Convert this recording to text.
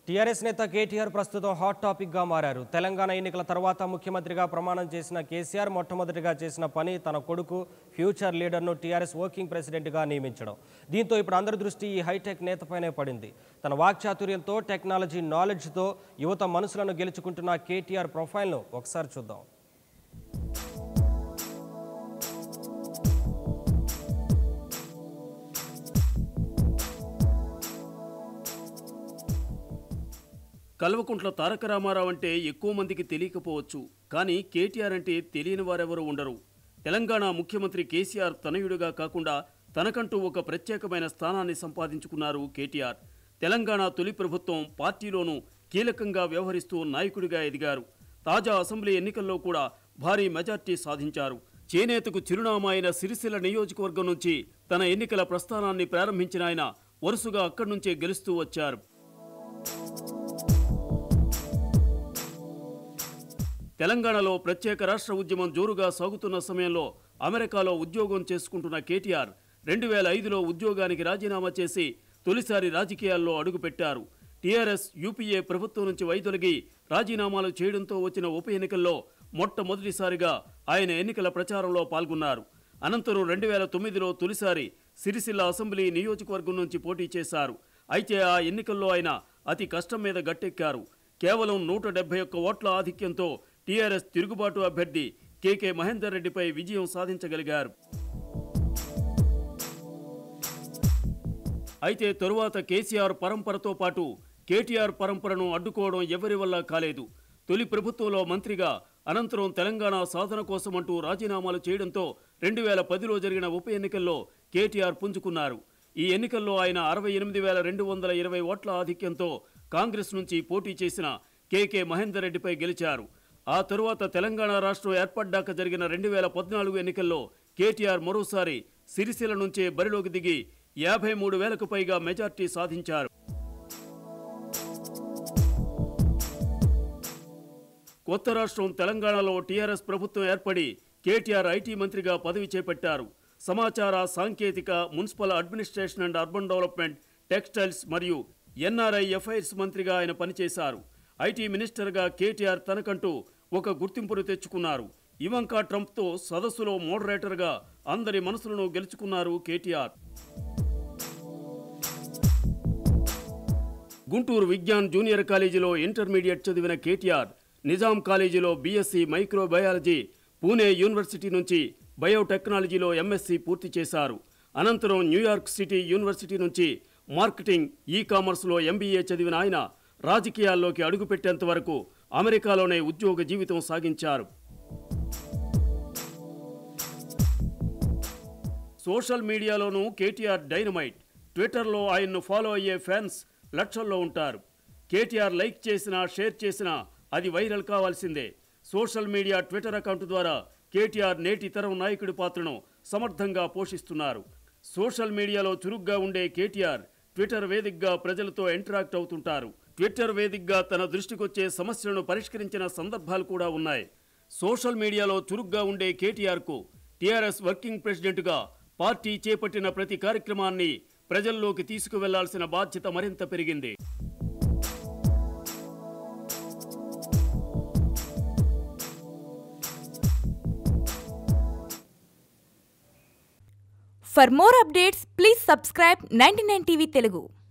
TRS నేత కేటీఆర్ ప్రస్తుతం hot topic గా మారారు తెలంగాణ ఎన్నికల తర్వాత ముఖ్యమంత్రిగా ప్రమాణం చేసిన కేసీఆర్ మొట్టమొదటిగా చేసిన పని తన కొడుకు ఫ్యూచర్ లీడర్ను టీఆర్ఎస్ వర్కింగ్ ప్రెసిడెంట్గా నియమించడం దీంతో ఇప్పుడు అందరి దృష్టి ఈ హైటెక్ నేతపైనే పడింది తన వాక్చాతుర్యంతో టెక్నాలజీ నాలెడ్జ్తో యువత మనసులను గెలుచుకుంటున్న కేటీఆర్ ప్రొఫైల్ను ఒకసారి చూద్దాం కల్వకుంట్ల తారక రామారావు అంటే ఎక్కువ మందికి తెలియకపోవచ్చు కానీ కేటీఆర్ అంటే తెలియని వారెవరూ ఉండరు తెలంగాణ ముఖ్యమంత్రి కేసీఆర్ తనయుడిగా కాకుండా తనకంటూ ఒక ప్రత్యేకమైన స్థానాన్ని సంపాదించుకున్నారు కేటీఆర్ తెలంగాణ తొలి ప్రభుత్వం పార్టీలోనూ కీలకంగా వ్యవహరిస్తూ నాయకుడిగా ఎదిగారు తాజా అసెంబ్లీ ఎన్నికల్లో కూడా భారీ మెజార్టీ సాధించారు చేనేతకు చిరునామా అయిన సిరిసిల్ల నియోజకవర్గం నుంచి తన ఎన్నికల ప్రస్థానాన్ని ప్రారంభించిన ఆయన వరుసగా అక్కడి నుంచే గెలుస్తూ వచ్చారు తెలంగాణలో ప్రత్యేక రాష్ట్ర ఉద్యమం జోరుగా సాగుతున్న సమయంలో అమెరికాలో ఉద్యోగం చేసుకుంటున్న కేటీఆర్ రెండు వేల ఐదులో ఉద్యోగానికి రాజీనామా చేసి తొలిసారి రాజకీయాల్లో అడుగుపెట్టారు టీఆర్ఎస్ యూపీఏ ప్రభుత్వం నుంచి వైదొలిగి రాజీనామాలు చేయడంతో వచ్చిన ఉప ఎన్నికల్లో మొట్టమొదటిసారిగా ఆయన ఎన్నికల ప్రచారంలో పాల్గొన్నారు అనంతరం రెండు వేల తొమ్మిదిలో తొలిసారి సిరిసిల్ల అసెంబ్లీ నియోజకవర్గం నుంచి పోటీ చేశారు అయితే ఆ ఎన్నికల్లో ఆయన అతి కష్టం మీద గట్టెక్కారు కేవలం నూట డెబ్బై ఒక్క ఓట్ల ఆధిక్యంతో టీఆర్ఎస్ తిరుగుబాటు అభ్యర్థి కేకే మహేందర్ రెడ్డిపై విజయం సాధించగలిగారు అయితే తరువాత కేసీఆర్ పరంపరతో పాటు కేటీఆర్ పరంపరను అడ్డుకోవడం ఎవరి వల్ల కాలేదు తొలి ప్రభుత్వంలో మంత్రిగా అనంతరం తెలంగాణ సాధన కోసమంటూ రాజీనామాలు చేయడంతో రెండు వేల పదిలో జరిగిన ఉప ఎన్నికల్లో కేటీఆర్ పుంజుకున్నారు ఈ ఎన్నికల్లో ఆయన అరవై ఎనిమిది వేల రెండు వందల ఇరవై ఓట్ల ఆధిక్యంతో కాంగ్రెస్ నుంచి పోటీ చేసిన కేకే మహేందర్ రెడ్డిపై గెలిచారు ఆ తరువాత తెలంగాణ రాష్ట్రం ఏర్పడ్డాక జరిగిన రెండు వేల పద్నాలుగు ఎన్నికల్లో కేటీఆర్ మరోసారి సిరిసిల్ల నుంచే బరిలోకి దిగి యాభై మూడు వేలకు పైగా మెజార్టీ సాధించారు కొత్త రాష్ట్రం తెలంగాణలో టీఆర్ఎస్ ప్రభుత్వం ఏర్పడి కేటీఆర్ ఐటీ మంత్రిగా పదవి చేపట్టారు సమాచార సాంకేతిక municipal administration and urban development textiles మరియు ఎన్ఆర్ఐ ఎఫ్ఐఆర్స్ మంత్రిగా ఆయన పనిచేశారు ఐటీ మినిస్టర్గా కేటీఆర్ తనకంటూ ఒక గుర్తింపును తెచ్చుకున్నారు ఇవంకా ట్రంప్తో సదస్సులో మోడరేటర్గా అందరి మనసులను గెలుచుకున్నారు కేటీఆర్ గుంటూరు విజ్ఞాన్ జూనియర్ కాలేజీలో ఇంటర్మీడియట్ చదివిన కేటీఆర్ నిజాం కాలేజీలో బీఎస్సీ మైక్రోబయాలజీ పూణే యూనివర్సిటీ నుంచి బయోటెక్నాలజీలో ఎంఎస్సీ పూర్తి చేశారు అనంతరం న్యూయార్క్ సిటీ యూనివర్సిటీ నుంచి మార్కెటింగ్ ఈ కామర్స్లో ఎంబీఏ చదివిన ఆయన రాజకీయాల్లోకి అడుగుపెట్టేంత వరకు అమెరికాలోనే ఉద్యోగ జీవితం సాగించారు సోషల్ మీడియాలోనూ కేటీఆర్ డైనమైట్ ట్విట్టర్లో ఆయన్ను ఫాలో అయ్యే ఫ్యాన్స్ లక్షల్లో ఉంటారు కేటీఆర్ లైక్ చేసినా షేర్ చేసినా అది వైరల్ కావాల్సిందే సోషల్ మీడియా ట్విట్టర్ అకౌంట్ ద్వారా కేటీఆర్ నేటి తరం నాయకుడి పాత్రను సమర్థంగా పోషిస్తున్నారు సోషల్ మీడియాలో చురుగ్గా ఉండే కేటీఆర్ ట్విట్టర్ వేదికగా ప్రజలతో ఇంటరాక్ట్ అవుతుంటారు ట్విట్టర్ వేదికగా తన దృష్టికొచ్చే సమస్యలను పరిష్కరించిన సందర్భాలు కూడా ఉన్నాయి సోషల్ మీడియాలో చురుగ్గా ఉండే కేటీఆర్కు టీఆర్ఎస్ వర్కింగ్ ప్రెసిడెంట్గా పార్టీ చేపట్టిన ప్రతి కార్యక్రమాన్ని ప్రజల్లోకి తీసుకువెళ్లాల్సిన బాధ్యత మరింత పెరిగింది For more updates, please subscribe 99 TV Telugu.